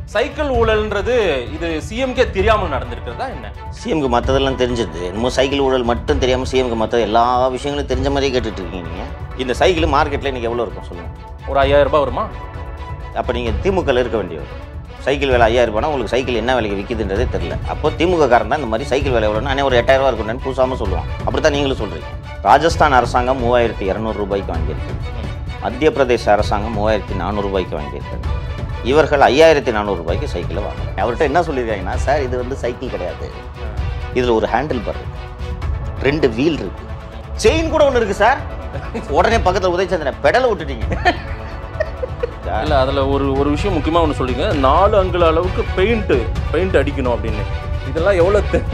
Cycle ஊழல்ன்றது இது CMK தெரியாமல் நடந்திருக்கிறதா என்ன சிஎம்க்கு மற்றதெல்லாம் தெரிஞ்சது என்னமோ சைக்கிள் ஊழல் மட்டும் தெரியாமல் சிஎம்க்கு மற்ற எல்லா விஷயங்களும் தெரிஞ்ச மாதிரியே கேட்டுட்டு இருக்கீங்க நீங்கள் இந்த சைக்கிள் மார்க்கெட்டில் இன்றைக்கி எவ்வளோ இருக்கும் சொல்லுங்கள் ஒரு ஐயாயிரம் ரூபாய் வருமா அப்போ நீங்கள் திமுகவில் இருக்க வேண்டியவர் சைக்கிள் விலை ஐயாயிரம் ரூபாய்னா உங்களுக்கு சைக்கிள் என்ன விலைக்கு விற்கிதுன்றதே தெரியல அப்போ திமுக காரன் தான் இந்த மாதிரி சைக்கிள் விலை எவ்வளோன்னா அண்ணே ஒரு எட்டாயிரம் ரூபா இருக்குன்னு பூசாமல் சொல்லுவான் அப்படி தான் நீங்களும் சொல்கிறீங்க ராஜஸ்தான் அரசாங்கம் மூவாயிரத்தி இரநூறு ரூபாய்க்கு வாங்கியிருக்கு மத்திய பிரதேச அரசாங்கம் மூவாயிரத்தி நானூறு ரூபாய்க்கு வாங்கியிருக்கு இவர்கள் ஐயாயிரத்தி நானூறு ரூபாய்க்கு சைக்கிளை வாங்குறாங்க அவர்கிட்ட என்ன சொல்லியிருக்காங்கன்னா சார் இது வந்து சைக்கிள் கிடையாது இதில் ஒரு ஹேண்டில் பார் இருக்கு ரெண்டு வீல் இருக்கு செயின் கூட ஒன்று இருக்கு சார் உடனே பக்கத்தில் உதயச்சந்திரன் பெடலை விட்டுட்டீங்க இல்ல அதுல ஒரு ஒரு விஷயம் முக்கியமா ஒன்று சொல்றீங்க நாலு அங்குல அளவுக்கு பெயிண்ட் பெயிண்ட் அடிக்கணும் அப்படின்னு இதெல்லாம் எவ்வளவு தெ-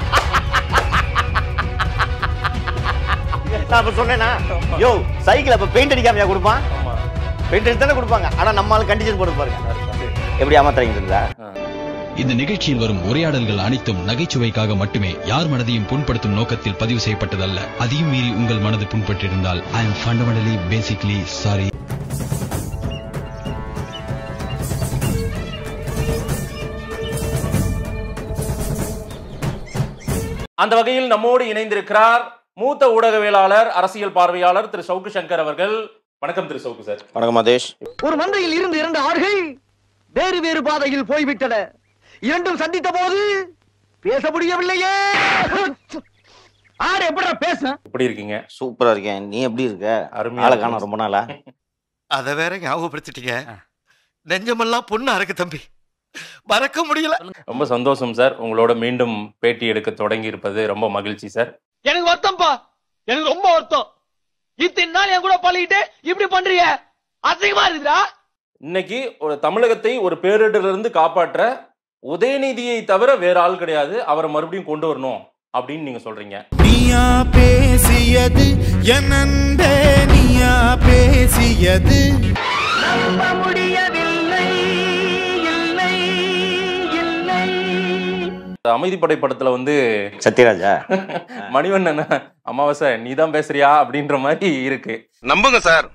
நான் அப்ப சொன்னேனா யோ சைக்கிள் அப்ப பெயிண்ட் அடிக்காமையா கொடுப்பான் ஆமா பெயிண்ட் அடிச்சு தானே கொடுப்பாங்க ஆனா நம்மளால கண்டிஷன் போட்டு பாருங்க எப்படி ஏமாத்துறீங்க இருந்தா இந்த நிகழ்ச்சியில் வரும் உரையாடல்கள் அனைத்தும் நகைச்சுவைக்காக மட்டுமே யார் மனதையும் புண்படுத்தும் நோக்கத்தில் பதிவு செய்யப்பட்டதல்ல அதையும் மீறி உங்கள் மனது புண்பட்டிருந்தால் I am fundamentally basically sorry அந்த வகையில் நம்மோடு இணைந்திருக்கிறார் மூத்த ஊடகவியலாளர் அரசியல் பார்வையாளர் திரு சவுக்கு சங்கர் அவர்கள் வணக்கம் திரு சவுக்கு சார் வணக்கம் மதேஷ் ஒரு மந்தையில் இருந்து இரண்டு ஆறுகள் வேறு வேறு பாதையில் போய்விட்டன இரண்டும் சந்தித்த போது பேச முடியவில்லையே ஆறு எப்படா பேச எப்படி இருக்கீங்க சூப்பரா இருக்கேன் நீ எப்படி இருக்க அருமையா ஆளை இருக்கேன். காணோம் ரொம்ப நாளா அத வேற ஞாபகப்படுத்திட்டீங்க நெஞ்சமெல்லாம் பொண்ணா இருக்கு தம்பி மறக்க முடியல ரொம்ப சந்தோஷம் சார் உங்களோட மீண்டும் பேட்டி எடுக்க தொடங்கி இருப்பது ரொம்ப மகிழ்ச்சி சார் எனக்கு வருத்தம்ப்பா எனக்கு ரொம்ப வருத்தம் இத்தனை நாள் என் கூட பழகிட்டு இப்படி பண்றீங்க அசிங்கமா இருக்குதா இன்னைக்கு ஒரு தமிழகத்தை ஒரு பேரிடரிலிருந்து காப்பாற்ற உதயநிதியை தவிர வேற ஆள் கிடையாது அவரை மறுபடியும் கொண்டு வரணும் அப்படின்னு நீங்க சொல்றீங்க நீயா பேசியது என் அன்பே நீயா பேசியது நம்ப முடியவில்லை இல்லை இல்லை இந்த அமைதிப்படை படத்துல வந்து சத்யராஜா மணிவண்ணன் அமாவாசை நீ தான் பேசுறியா அப்படின்ற மாதிரி இருக்கு நம்புங்க சார்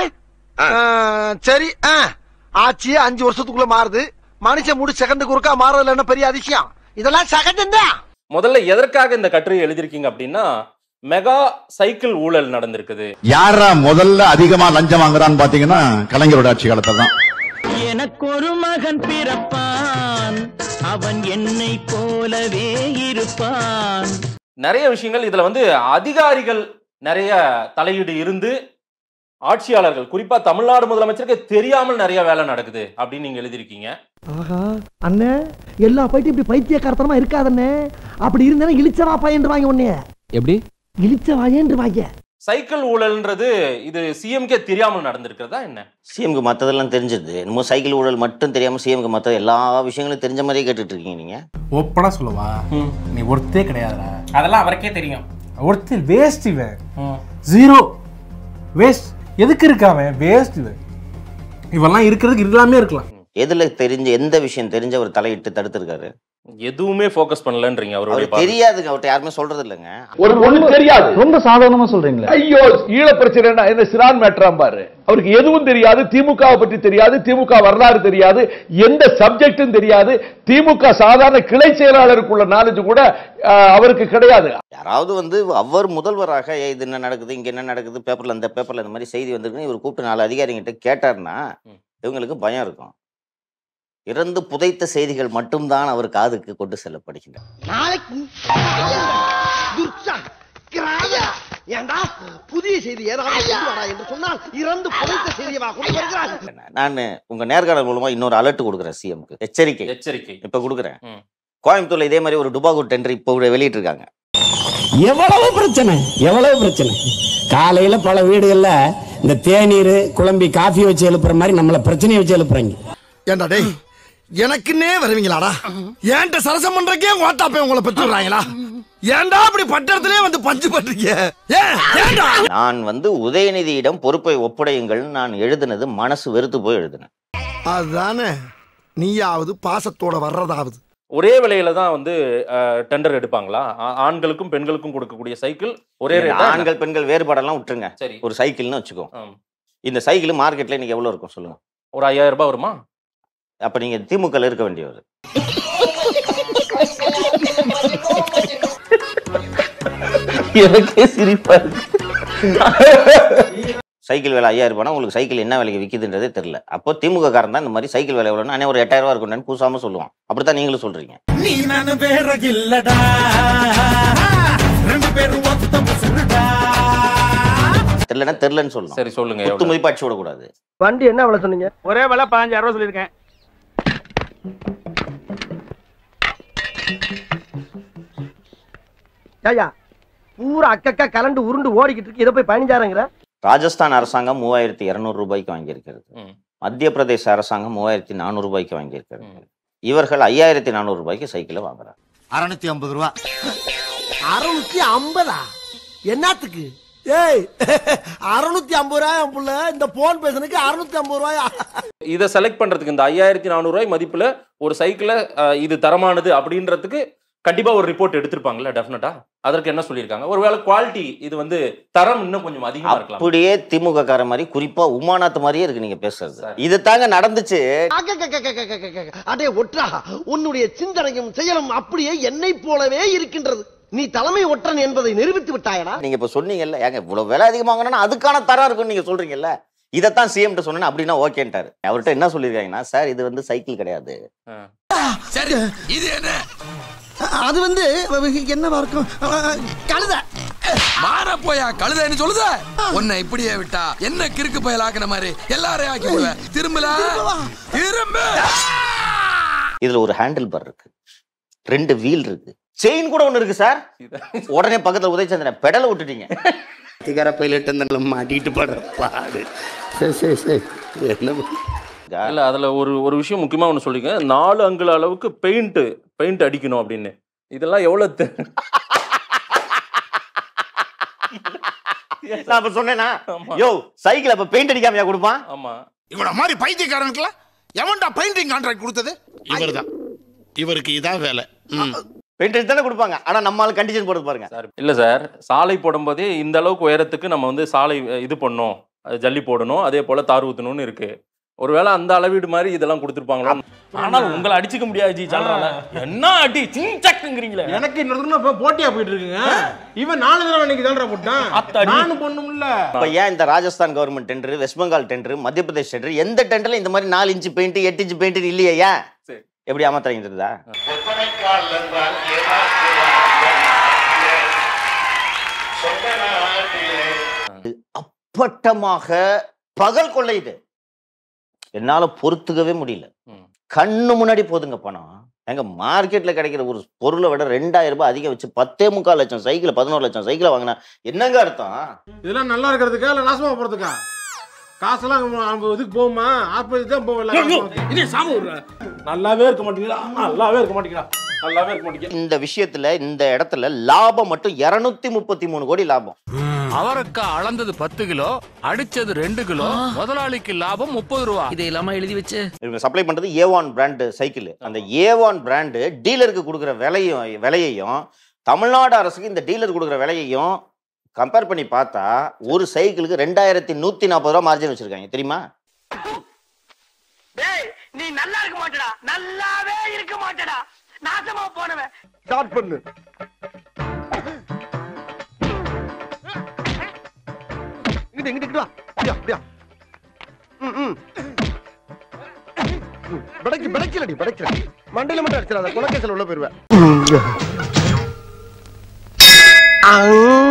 சரி ஆ. ஆட்சி அஞ்சு வருஷத்துக்குள்ள மாறுது மனுஷன் முடி செகண்டுக்கு ஒருக்கா மாறதுல என்ன பெரிய அதிசயம் இதெல்லாம் செகண்ட் தான் முதல்ல எதற்காக இந்த கட்டுரை எழுதியிருக்கீங்க அப்படின்னா மெகா சைக்கிள் ஊழல் நடந்திருக்குது யாரா முதல்ல அதிகமா லஞ்சம் வாங்குறான்னு பாத்தீங்கன்னா கலைஞரோட ஆட்சி காலத்துல தான் எனக்கு ஒரு மகன் பிறப்பான் அவன் என்னை போலவே இருப்பான் நிறைய விஷயங்கள் இதுல வந்து அதிகாரிகள் நிறைய தலையீடு இருந்து ஆட்சியாளர்கள் குறிப்பா தமிழ்நாடு முதலமைச்சருக்கு தெரியாமல் நிறைய வேலை நடக்குது அப்படின்னு நீங்க எழுதியிருக்கீங்க ஆஹா அண்ணே எல்லா பைட்டும் இப்படி பைத்தியக்காரத்தனமா இருக்காதண்ணே அப்படி இருந்தா இழிச்சவா பையன் வாங்க உன்னைய எப்படி இழிச்ச வாயன்று வாங்க சைக்கிள் ஊழல்ன்றது இது சிஎம்கே தெரியாமல் நடந்திருக்கிறதா என்ன சிஎம்க்கு மற்றதெல்லாம் தெரிஞ்சது என்னமோ சைக்கிள் ஊழல் மட்டும் தெரியாமல் சிஎம்க்கு மற்ற எல்லா விஷயங்களும் தெரிஞ்ச மாதிரியே கேட்டுட்டு இருக்கீங்க நீங்கள் ஓப்பனா சொல்லவா நீ ஒருத்தே கிடையாதுடா அதெல்லாம் அவருக்கே தெரியும் ஒருத்தர் வேஸ்ட் இவன் ஜீரோ வேஸ்ட் எதுக்கு இருக்காவன் வேஸ்ட் இவன் இவெல்லாம் இருக்கிறதுக்கு எல்லாமே இருக்கலாம் எதில் தெரிஞ்ச எந்த விஷயம் தெரிஞ்ச அவர் தலையிட்டு தடுத்திருக்காரு எதுவுமே ஃபோக்கஸ் பண்ணலன்றீங்க அவருடைய அவருக்கு பார்வை. தெரியாதுங்க அவர்கிட்ட யாருமே சொல்றது இல்லைங்க ஒரு ஒண்ணு தெரியாது ரொம்ப சாதாரணமா சொல்றீங்களே ஐயோ ஈழ பிரச்சனை என்ன சிறான் மேட்டராம் பாரு அவருக்கு எதுவும் தெரியாது திமுகவை பற்றி தெரியாது திமுக வரலாறு தெரியாது எந்த சப்ஜெக்டும் தெரியாது திமுக சாதாரண கிளை செயலாளருக்குள்ள நாலேஜ் கூட ஆஹ், அவருக்கு கிடையாது யாராவது வந்து அவர் முதல்வராக "ஏய், இது என்ன நடக்குது இங்க என்ன நடக்குது பேப்பர்ல இந்த பேப்பர்ல இந்த மாதிரி செய்தி வந்திருக்குன்னு இவர் கூப்பிட்டு நாலு அதிகாரிகிட்ட கேட்டார்னா இவங்களுக்கு பயம் இருக்கும் இறந்து புதைத்த செய்திகள் மட்டும்தான் அவர் காதுக்கு கொண்டு செல்லப்படுகின்றன நாளைக்கு துர்ச்சா, கிராயா. ஏண்டா புதிய செய்தி ஏதாவது கொண்டு வாடா என்று சொன்னால் இறந்து புதைத்த செய்தியவா கொண்டு வருகிறார் நான் உங்க நேர்காணல் மூலமா இன்னொரு அலர்ட் கொடுக்குறேன் சிஎம்க்கு எச்சரிக்கை எச்சரிக்கை இப்ப கொடுக்குறேன் ம். கோயம்புத்தூர்ல இதே மாதிரி ஒரு டுபாகூர் டெண்டர் இப்போ வெளியிட்டு இருக்காங்க எவ்வளவு பிரச்சனை எவ்வளவு பிரச்சனை காலையில பல வீடுகள்ல இந்த தேநீர் குழம்பி காஃபி வச்சு எழுப்புற மாதிரி நம்மள பிரச்சனையை வச்சு எழுப்புறாங்க ஏண்டா டேய் எனக்குன்னே வருவீங்களாடா ஏன்ட்ட சரசம் பண்றக்கே ஓட்டாப்பே உங்களை பெற்றுறாங்களா ஏன்டா அப்படி பட்டத்திலே வந்து பஞ்சு பண்றீங்க ஏன் ஏன்டா நான் வந்து உதயநிதியிடம் பொறுப்பை ஒப்படையுங்கள் நான் எழுதினது மனசு வெறுத்து போய் எழுதினேன் அதுதானே நீயாவது பாசத்தோட வர்றதாவது ஒரே விலையில தான் வந்து டெண்டர் எடுப்பாங்களா ஆ- ஆண்களுக்கும் பெண்களுக்கும் கொடுக்கக்கூடிய சைக்கிள் ஒரே ரேட் ஆண்கள் பெண்கள் வேறுபாடெல்லாம் விட்டுருங்க சரி ஒரு சைக்கிள்னு வச்சுக்கோ ஆம். இந்த சைக்கிள் மார்க்கெட்ல இன்னைக்கு எவ்வளவு இருக்கும் சொல்லுங்க ஒரு ஐயாயிரம் ரூபாய் வருமா அப்ப நீங்க திமுக இருக்க வேண்டியவர் எனக்கே சிரிப்பா இருக்கு சைக்கிள் விலை ஐயாயிரம் ரூபாய்னா உங்களுக்கு சைக்கிள் என்ன விலைக்கு விற்கிதுன்றதே தெரியல அப்போ திமுக காரன் தான் இந்த மாதிரி சைக்கிள் விலை எவ்வளோன்னா அண்ணே ஒரு எட்டாயிரம் ரூபா இருக்கும்னு கூசாம சொல்லுவான் அப்படித்தான் நீங்களும் சொல்றீங்க நீ நானு வேற இல்லடா ரெண்டு பேரும் ஒத்த முசுடா தெரியலன்னா தெரியலன்னு சொல்லணும் சரி சொல்லுங்க குத்து எவ்வளவு? மதிப்பு அடிச்சு விடக்கூடாது வண்டி என்ன விலை சொன்னீங்க ஒரே விலை பதினஞ்சாயிரம் ரூபா சொல்லியிருக்கேன் ஐயா பூரா அக்கக்கா கலண்டு உருண்டு ஓடிக்கிட்டு இருக்கு இதை போய் பதினஞ்சாயிரங்கிற ராஜஸ்தான் அரசாங்கம் மூவாயிரத்தி இருநூறு ரூபாய்க்கு வாங்கியிருக்கிறது ம். மத்திய பிரதேச அரசாங்கம் மூவாயிரத்தி நானூறு ரூபாய்க்கு வாங்கியிருக்கிறது இவர்கள் ஐயாயிரத்தி நானூறு ரூபாய்க்கு சைக்கிளை வாங்குறாங்க அறுநூத்தி ஐம்பது ரூபா அறுநூத்தி ஐம்பதா என்னத்துக்கு ஏய் அறுநூத்தி ஐம்பது ரூபாய் என் புள்ள இந்த போன் பேசுனதுக்கு அறுநூத்தி ஐம்பது ரூபாயா இதை செலக்ட் பண்றதுக்கு இந்த ஐயாயிரத்தி நானூறு ரூபாய் மதிப்புல ஒரு சைக்கிளை அஹ், இது தரமானது அப்படின்றதுக்கு கண்டிப்பா ஒரு ரிப்போர்ட் எடுத்திருப்பாங்கல்ல டெஃபினட்டா அதற்கு என்ன சொல்லியிருக்காங்க ஒருவேளை குவாலிட்டி இது வந்து தரம் இன்னும் கொஞ்சம் அதிகமா இருக்கலாம் அப்படியே திமுக கார மாதிரி குறிப்பா உமாநாத் மாதிரியே இருக்கு நீங்க பேசுறது இது தாங்க நடந்துச்சு அடே ஒற்றா உன்னுடைய சிந்தனையும் செயலும் அப்படியே என்னை போலவே இருக்கின்றது நீ தலைமை ஒற்றன் என்பதை நிரூபித்து விட்டாயடா நீங்க இப்ப சொன்னீங்கல்ல ஏங்க இவ்வளவு விலை அதிகமாகணும்னா அதுக்கான தரம் இருக்குன்னு நீங்க சொல்றீங்கல்ல இதைத்தான் சிஎம் சொன்னேன் அப்படின்னா ஓகேன்ட்டாரு அவர்கிட்ட என்ன சொல்லியிருக்காங்கன்னா சார் இது வந்து சைக்கிள் கிடையாது சரி இது என்ன அது வந்து என்னவா இருக்கும் கழுத மாற போயா கழுதைன்னு சொல்லுத உன்னை இப்படியே விட்டா என்ன கிறுக்கு பயல் ஆக்குன மாதிரி எல்லாரையும் ஆக்கி விடுவேன் திரும்பல திரும்ப இதுல ஒரு ஹேண்டில் பார் இருக்கு ரெண்டு வீல் இருக்கு செயின் கூட ஒண்ணு இருக்கு சார் உடனே பக்கத்துல உதயச்சந்திரன் பெடலை விட்டுட்டீங்க அதிகார பைலட் அந்த மாட்டிட்டு படுற பாடு சரி சரி சரி என்ன இல்ல அதுல ஒரு ஒரு விஷயம் முக்கியமா ஒண்ணு சொல்லிங்க நாலு அங்குல அளவுக்கு பெயிண்ட் பெயிண்ட் அடிக்கணும் அப்படின்னு இதெல்லாம் எவ்வளவு தெ- நான் அப்ப சொன்னேனா யோ சைக்கிள் அப்ப பெயிண்ட் அடிக்காமையா கொடுப்பான் ஆமா இவன மாதிரி பைத்தியக்காரனுக்குலாம் எவன்டா பெயிண்டிங் கான்ட்ராக்ட் கொடுத்தது இவர்தான் இவருக்கு இதான் வேலை ம். பெயிண்ட் அடிச்சு தானே கொடுப்பாங்க ஆனா நம்மால கண்டிஷன் போடுறது பாருங்க இல்ல சார் சாலை போடும்போதே இந்த அளவுக்கு உயரத்துக்கு நம்ம வந்து சாலை அஹ், இது பண்ணோம் அது ஜல்லி போடணும் அதே போல தார் ஊத்தணும்னு இருக்கு ஒருவேளை அந்த அளவீடு மாதிரி இதெல்லாம் கொடுத்துருப்பாங்களா ஆனால் உங்களை அடிச்சுக்க முடியாது ஜி சொல்றாங்க என்ன அடி சிங்சக்குங்கிறீங்களே எனக்கு இன்னொரு இப்போ போட்டியா போயிட்டு இருக்குங்க இவன் நாலு தடவை இன்னைக்கு தான்டா போட்டான் நானும் பொண்ணும்ல இப்ப ஏன் இந்த Rajasthan government tender West Bengal tender Madhya Pradesh tender எந்த டெண்டர்ல இந்த மாதிரி நாலு இன்ச்சு பெயிண்ட் எட்டு இன்ச்சு பெயிண்ட் இல்லையா ஏன் எப்படி ஏமாத்துறீங்க தெரியுதா அப்பட்டமாக பகல் கொள்ளை இது என்னால பொறுத்துக்கவே முடியல கண்ணு முன்னாடி போதுங்க பணம் எங்க மார்க்கெட்ல கிடைக்கிற ஒரு பொருளை விட ரெண்டாயிரம் ரூபாய் அதிகம் வச்சு பத்தே முக்கால் லட்சம் சைக்கிள் பதினோரு லட்சம் சைக்கிளை வாங்கினா என்னங்க அர்த்தம் இதெல்லாம் நல்லா இருக்கிறதுக்கா இல்ல நாசமா போறதுக்கா காசெல்லாம் நம்ம நம்ம இதுக்கு போகுமா ஆஸ்பத்திரி தான் போகல இது சாமி நல்லாவே இருக்க மாட்டேங்கிறா நல்லாவே இருக்க மாட்டேங்கிறா நல்லாவே இருக்க மாட்டேங்கிறா இந்த விஷயத்துல இந்த இடத்துல லாபம் மட்டும் இருநூத்தி முப்பத்தி மூணு கோடி லாபம் அவரக்காய் அளந்தது பத்து கிலோ அடிச்சது ரெண்டு கிலோ முதலாளிக்கு லாபம் முப்பது ரூபா இதை இல்லாம எழுதி வச்சு இவங்க சப்ளை பண்றது ஏவான் பிராண்டு சைக்கிள் அந்த ஏவான் பிராண்டு டீலருக்கு கொடுக்குற விலையும் விலையையும் தமிழ்நாடு அரசுக்கு இந்த டீலர் கொடுக்குற விலையையும் கம்பேர் பண்ணி பார்த்தா ஒரு சைக்கிளுக்கு ரெண்டாயிரத்தி நூத்தி நாற்பது ரூபா மார்ஜின் வச்சிருக்காங்க தெரியுமா நீ நல்லா இருக்க மாட்டடா நல்லாவே இருக்க மாட்டடா நாசமா போனவன் ஸ்டார்ட் பண்ணு இங்கிட்டு இங்கிட்டு இங்கிட்டு வா அப்படியா அப்படியா ம் ம் படைக்கு படைக்கலடி படைக்கல மண்டையில மட்டும் அடிச்சிடாத குலக்கேசல் உள்ள போயிருவேன்